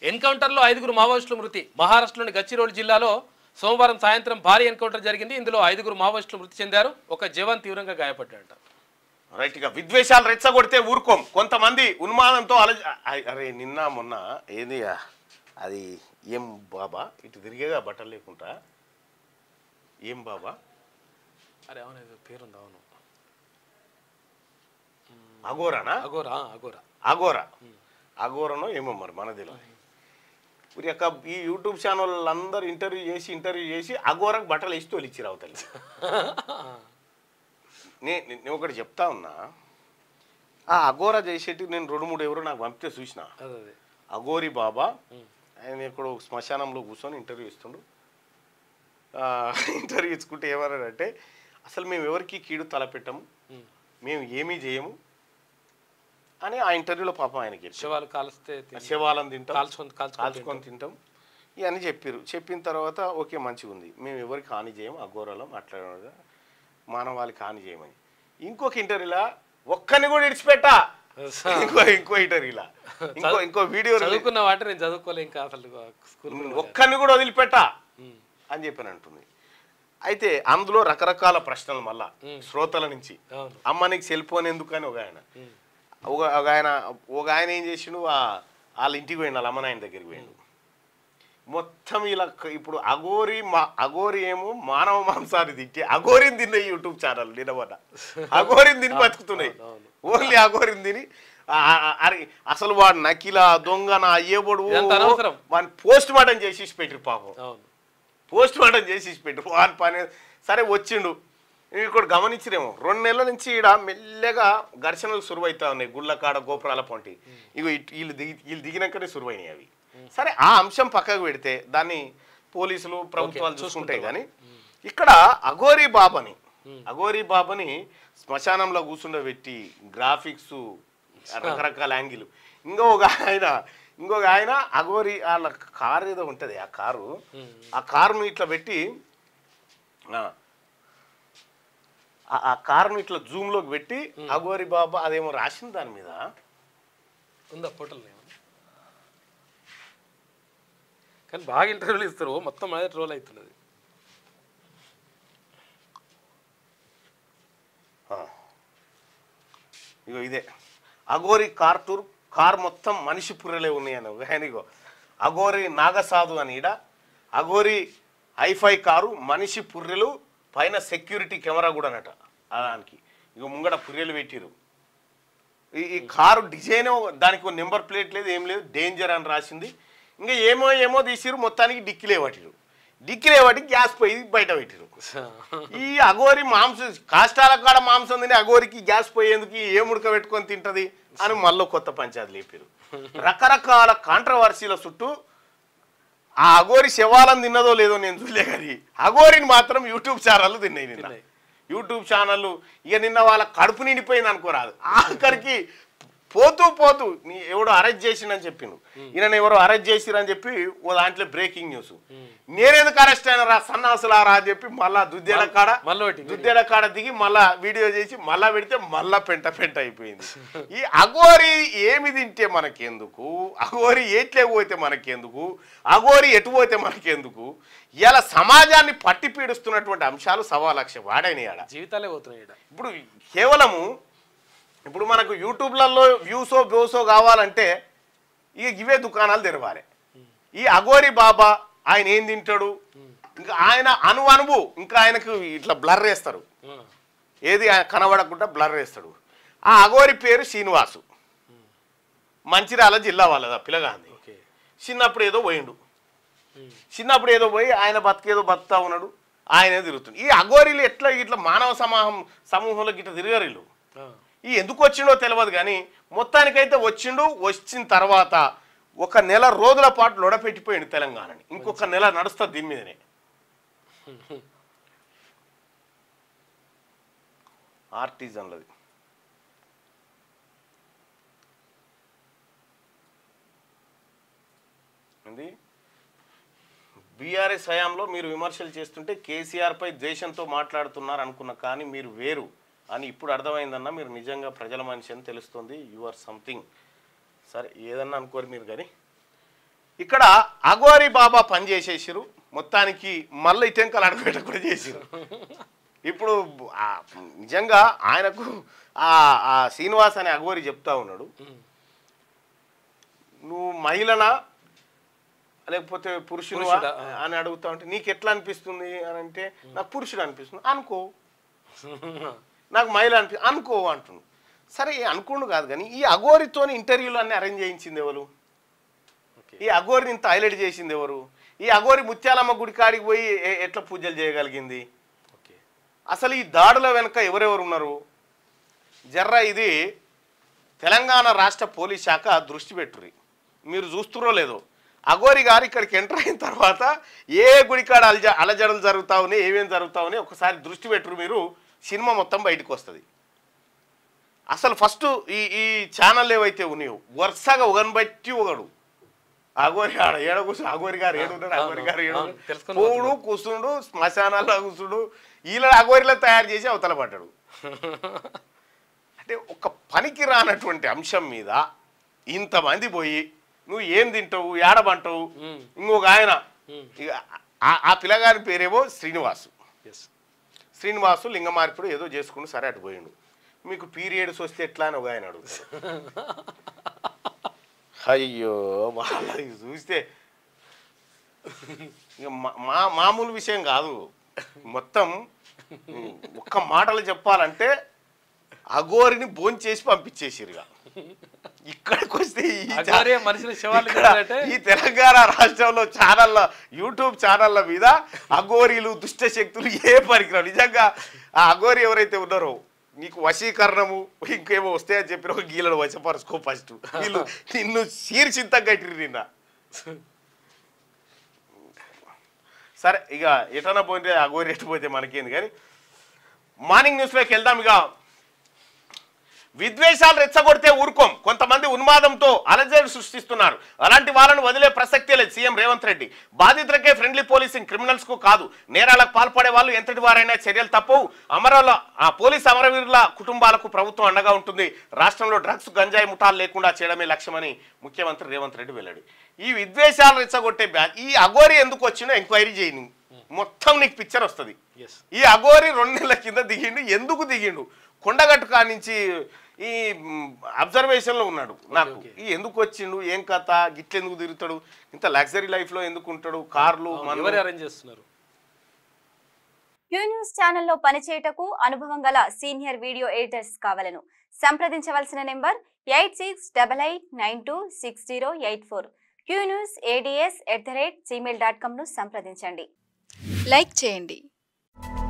ఎన్కౌంటర్లో ఐదుగురు మావోయిస్టులు మృతి మహారాష్ట్రలోని గచ్చిరోలి జిల్లాలో సోమవారం సాయంత్రం భారీ ఎన్కౌంటర్ జరిగింది ఇందులో ఐదుగురు మావోయిస్టులు మృతి చెందారు ఒక జవాన్ తీవ్రంగా గాయపడ్డాడట రైట్ ఇక విద్వేషాలు రెచ్చగొడితే ఊరుకోం కొంతమంది ఉన్మాదంతో అల అరే నిన్న మొన్న ఏది ఆ, అది ఏం బాబా ఇటు తిరిగేగా బట్టలు లేకుండా ఏం బాబా అరే అవును ఏదో పేరుంది అవును అఘోరానా అగోరా అగోరా అఘోరా అఘోరనో ఏమో మరి మనదిలో ఇప్పుడు యొక్క ఈ యూట్యూబ్ ఛానల్ అందరూ ఇంటర్వ్యూ చేసి ఇంటర్వ్యూ చేసి అఘోరకు బట్టలు వేసి తోలిచ్చిరు అవతలి నే నేను ఒకటి చెప్తా ఉన్నా ఆ అఘోరా చేసేటి నేను రెండు మూడు ఎవరో నాకు పంపితే చూసిన అదే అదే అఘోరి బాబా ఆయన ఇక్కడ ఒక శ్మశానంలో కూర్చొని ఇంటర్వ్యూ ఇస్తుండు ఆ, ఇంటర్వ్యూ ఇచ్చుకుంటే ఏమన్నాడంటే అసలు మేము ఎవరికి కీడు తలపెట్టము ఉమ్. మేము ఏమీ చేయము అని ఆ ఇంటర్వ్యూలో పాపం ఆయనకి చెప్పారు. శవాలు కాల్స్తే తిని- శవాలను తింటాం కాల్చుకొని కాల్చుకొని కాల్చుకొని తింటాం ఇవన్నీ చెప్పారు చెప్పిన తర్వాత ఓకే మంచిగా ఉంది మేము ఎవరికి హాని చేయం అఘోరాలో మాట్లాడగా మానవాళికి హాని చేయమని ఇంకొక ఇంటర్వ్యూలా ఒక్కని కూడా ఇడిచిపెట్టా ఇంకో ఇంకో ఇంటర్వ్యూలా ఇంకో ఇంకో వీడియో చదువుకున్న వాటి నేను చదువుకోలే ఇంకా అసలు స్కూల్ ఒక్కరిని కూడా వదిలిపెట్టా అని చెప్పని అంటుంది అయితే అందులో రకరకాల ప్రశ్నలు మళ్ళా శ్రోతల నుంచి అవును అమ్మ నీకు సెల్ ఫోన్ ఎందుకు అని ఒక ఆయన ఒక ఒక ఆయన ఒక ఆయన ఏం చేసిండు ఆ- వాళ్ళ ఇంటికి పోయిండు వాళ్ళ అమ్మ నాయన దగ్గరికి పోయిండు మొత్తం ఇలా క- ఇప్పుడు అఘోరి మా అఘోరి ఏమో మానవ మాంసాన్ని తింటే అఘోరిని తిన్న యూట్యూబ్ ఛానల్ నిలబడ్డ అఘోరిని తిని బతుకుతున్నాయి అవును. ఓన్లీ అఘోరిని తిని ఆ- ఆ- ఆ- అరే అసలు వాడు నకిల దొంగన అయ్యేబడు ఇదంతా అనవసరం. వాడిని పోస్ట్ మార్టం చేసి పెట్టిరు పాపం అవును పోస్ట్ మార్టం చేసి పెట్టు వాని పని సరే వచ్చిండు ఇక్కడ గమనించినేమో రెండు నెలల నుంచి ఈడ మెల్లగా ఘర్షణలు సురువైతా ఉన్నాయి గుళ్ళ కాడ గోపురాల పొంటి ఇగో ఇట్- వీళ్ళు దిగి వీళ్ళు దిగినాకనే సురువైనాయి అవి సరే ఆ అంశం పక్కకు పెడితే దాన్ని పోలీసులు ప్రభుత్వాలు చూసుకుంటాయి కానీ ఇక్కడ అఘోరీ బాబాని అఘోరీ బాబాని శ్మశానంలో కూర్చుండబెట్టి గ్రాఫిక్స్ రకరకాల యాంగిల్ ఇంకో ఒక ఆయన ఇంకొక ఆయన అఘోరి వాళ్ళ కారు ఏదో ఉంటుంది ఆ కారు ఆ కారును ఇట్లా పెట్టి ఆ, ఆ- ఆ కారును ఇట్లా జూమ్లోకి పెట్టి అఘోరి బాబా అదేమో రాసింది దాని మీద ఉందా ఫోటోలు ఏమన్నా? కానీ బాగా ఇంటర్వ్యూలు ఇస్తారు మొత్తం అదే ట్రోల్ అవుతున్నది ఆ. ఇగో ఇదే అఘోరి కార్ టూర్ కార్ మొత్తం మనిషి పుర్రెలే ఉన్నాయని ఒక ఆయన ఇగో అఘోరి నాగసాధు అని ఈడ అఘోరి హైఫై కారు మనిషి పుర్రెలు పైన సెక్యూరిటీ కెమెరా కూడా అనట ఆ దానికి ఇగో ముంగడ పుర్రెలు పెట్టిరు ఈ ఈ కారు డిజైన్ దానికి నెంబర్ ప్లేట్ లేదు ఏం లేదు డేంజర్ అని రాసింది ఇంకా ఏమో ఏమో తీసిరు మొత్తానికి డిక్కిలే పట్టిరు డిక్కిలే పట్టి గ్యాస్ పోయి బయట పెట్టిరు ఈ అఘోరి మాంసం కాష్టాల కాడ మాంసం తిని అఘోరికి గ్యాస్ పోయేందుకు ఏం ఉడకబెట్టుకొని తింటది అని మళ్ళీ కొత్త పంచాయతీ లేపారు రకరకాల కాంట్రవర్సీల చుట్టూ ఆ అఘోరి శవాలను తిన్నదో లేదో నేను చూడలే కానీ అఘోరిని మాత్రం యూట్యూబ్ ఛానళ్ళు తిన్నాయి నిన్న తిన్నాయి. యూట్యూబ్ ఛానళ్ళు ఇక నిన్న వాళ్ళ కడుపు నిండిపోయింది అనుకోరాదు ఆఖరికి పోతూ పోతూ నీ ఎవడో అరెస్ట్ చేసిండని చెప్పిండు ఈయన ఎవరో అరెస్ట్ చేసిరని చెప్పి ఓ దాంట్లో బ్రేకింగ్ న్యూస్ నేనెందుకు అరెస్ట్ అయినరా సన్నాసులారా అని చెప్పి మళ్ళా దుద్దేడ కాడ మళ్ళీ ఒకటి దుద్దేడ కాడ దిగి మళ్ళా వీడియో చేసి మళ్ళా పెడితే మళ్ళా పెంట పెంట అయిపోయింది ఈ అఘోరి ఏమి తింటే మనకెందుకు అఘోరి ఏట్లే పోతే మనకెందుకు అఘోరి ఎటు పోతే మనకెందుకు ఇలా సమాజాన్ని పట్టి పీడిస్తున్నటువంటి అంశాలు సవా లక్ష వాడైనాయి ఆడ జీవితాలే పోతున్నాయి ఈడ ఇప్పుడు కేవలము ఇప్పుడు మనకు యూట్యూబ్లలో వ్యూసో వ్యూసో కావాలంటే ఇక ఇవే దుకాణాలు తెరవాలి ఈ అఘోరి బాబా ఆయన ఏం తింటాడు ఇంకా ఆయన అను అనువు ఇంకా ఆయనకు ఇట్లా బ్లర్ వేస్తారు ఆ, ఏది ఆయన కనబడకుండా బ్లర్ వేస్తాడు ఆ అఘోరి పేరు శ్రీనివాసు మంచిర్యాల జిల్లా వాళ్ళదా పిల్లగాంది ఓకే చిన్నప్పుడు ఏదో పోయిండు ఉమ్. చిన్నప్పుడు ఏదో పోయి ఆయన బతికేదో బతుకుతా ఉన్నాడు ఆయనే తిరుగుతుంది ఈ అఘోరీలు ఎట్లా ఇట్లా మానవ సమాహం సమూహంలో గిట్లా తిరగరు వీళ్ళు ఆ, ఈ ఎందుకు వచ్చిండో తెలియదు కానీ మొత్తానికైతే వచ్చిండు వచ్చిన తర్వాత ఒక నెల రోజుల పాటు లొడపెట్టిపోయిండు తెలంగాణని ఇంకొక నెల నడుస్తుంది దీని మీదనే ఆర్టిజన్లది ఏంది బీఆర్ఎస్ హయాంలో మీరు విమర్శలు చేస్తుంటే కేసీఆర్పై ద్వేషంతో మాట్లాడుతున్నారు అనుకున్న కానీ మీరు వేరు అని ఇప్పుడు అర్థమైందన్న మీరు నిజంగా ప్రజల మనిషి అని తెలుస్తుంది యు ఆర్ సంథింగ్ సరే ఏదన్నా అనుకోరు మీరు కానీ ఇక్కడ అగోరి బాబా పని చేసేసిరు మొత్తానికి మళ్ళీ ఇటెంకలు అడగబెట్ట కూడా చేసిరు ఇప్పుడు ఆ నిజంగా ఆయనకు ఆ ఆ శ్రీనివాస్ అనే అగోరి చెప్తా ఉన్నాడు నువ్వు మహిళనా లేకపోతే పురుషుడు పురుషుడా? అని అడుగుతా ఉంటే నీకు ఎట్లా అనిపిస్తుంది అని అంటే నాకు పురుషుడు అనిపిస్తుంది అనుకో నాకు మహిళ అనిపి అనుకో అంటుండు సరే అనుకోండు కాదు కానీ ఈ అఘోరితోని ఇంటర్వ్యూలు అన్ని అరేంజ్ చేయించింది ఎవరు ఓకే ఈ అఘోరిని ఇంత హైలైట్ చేసింది ఎవరు ఈ అఘోరి ముత్యాలమ్మ గుడి కాడికి పోయి ఎ- ఎట్లా పూజలు చేయగలిగింది ఓకే అసలు ఈ దాడుల వెనుక ఎవరెవరు ఉన్నారు జర్ర ఇది తెలంగాణ రాష్ట్ర పోలీస్ శాఖ దృష్టి పెట్టుర్రి మీరు చూస్తురో లేదో అఘోరి గారు ఇక్కడికి ఎంటర్ అయిన తర్వాత ఏ గుడికాడ అలజ అలజడలు జరుగుతా ఉన్నాయి ఏమేమి జరుగుతా ఉన్నాయి ఒకసారి దృష్టి పెట్టురు మీరు సినిమా మొత్తం బయటకు వస్తుంది అసలు ఫస్ట్ ఈ ఈ ఛానల్ ఏవైతే ఉన్నాయో వరుసగా ఒకని బట్టి ఒకడు అగోరి ఆడ ఏడ కూర్చో అగోరి గారు ఏడున్నాడు అగోరి గారు అవును, ఏడు తెలుసుకొని పోడు కూర్చుండు శ్మశానాల్లో కూర్చుండు వీళ్ళ అగోరిలో తయారు చేసి అవతల పడ్డాడు అంటే ఒక పనికి రానటువంటి అంశం మీద ఇంతమంది పోయి నువ్వు ఏం తింటావు ఏడబంటావు మ్మ్. ఇంకొక ఆయన మ్మ్. ఇక ఆ- ఆ పిల్లగారి పేరేమో శ్రీనివాసు ఎస్ శ్రీనివాసు లింగ మార్పుడు ఏదో చేసుకుని సరే అటు పోయిండు మీకు పీరియడ్స్ వస్తే ఎట్లా అని ఒక ఆయన అడుగుతాడు అయ్యో వాళ్ళది చూస్తే ఇక మా- మా మామూలు విషయం కాదు మొత్తం ఉమ్, ఒక్క మాటలు చెప్పాలంటే అఘోరిని భోంచేసి పంపించేసిరు ఇక ఇక్కడికి వస్తే ఈ చా- అఘోరే మనుషుల శవాలు ఇక్కడ తినాలంటే? ఈ తెలంగాణ రాష్ట్రంలో ఛానళ్ళ యూట్యూబ్ ఛానళ్ళ మీద అఘోరీలు దుష్ట శక్తులు ఏ పరికరాలు నిజంగా ఆ అఘోరి ఎవరైతే ఉన్నారో నీకు వశీకరణము ఇంకేమో వస్తాయని చెప్పిన ఒక గీలను వశపరచుకో ఫస్ట్ వీళ్ళు నిన్ను సీర్చింతం కట్టిరు నిన్న సరే ఇక ఎటన్నా పోతే అఘోరి ఎటు పోతే మనకేంది కానీ మార్నింగ్ న్యూస్లోకి వెళ్దాం ఇక విద్వేషాలు రెచ్చగొడితే ఊరుకోం కొంతమంది ఉన్మాదంతో అలజడి సృష్టిస్తున్నారు అలాంటి వాళ్ళను వదిలే ప్రసక్తే లేదు సీఎం రేవంత్ రెడ్డి బాధితులకే ఫ్రెండ్లీ పోలీసింగ్ క్రిమినల్స్ కు కాదు నేరాలకు పాల్పడే వాళ్ళు ఎంతటి వారైనా చర్యలు తప్పవు అమరల ఆ పోలీస్ అమరవీరుల కుటుంబాలకు ప్రభుత్వం అండగా ఉంటుంది రాష్ట్రంలో డ్రగ్స్ గంజాయి ముఠాలు లేకుండా చేయడమే లక్ష్యమని ముఖ్యమంత్రి రేవంత్ రెడ్డి వెళ్ళాడు ఈ విద్వేషాలు రెచ్చగొట్టే బ్యా ఈ అఘోరి ఎందుకు వచ్చిందో ఎంక్వైరీ చేయని మొత్తం నీకు పిక్చర్ వస్తుంది ఎస్ ఈ అఘోరి రెండు నెలల కింద దిగిండు ఎందుకు దిగిండు కొండగట్టు కాడ నుంచి ఈ అబ్జర్వేషన్ లో ఉన్నాడు నాకు ఓకే. ఈ ఎందుకు వచ్చిండు ఏం కథ గిట్లెందుకు తిరుగుతాడు ఇంత లగ్జరీ లైఫ్ లో ఎందుకు ఉంటాడు కార్లు మందు- ఎవరు అరేంజ్ చేస్తున్నారు క్యూ న్యూస్ ఛానల్లో పనిచేయటకు అనుభవం గల సీనియర్ వీడియో ఎడిటర్స్ కావాలను సంప్రదించవలసిన number eight six double eight nine two six zero eight four Q news ADS at the rate Gmail dot కామ్ను సంప్రదించండి లైక్ చేయండి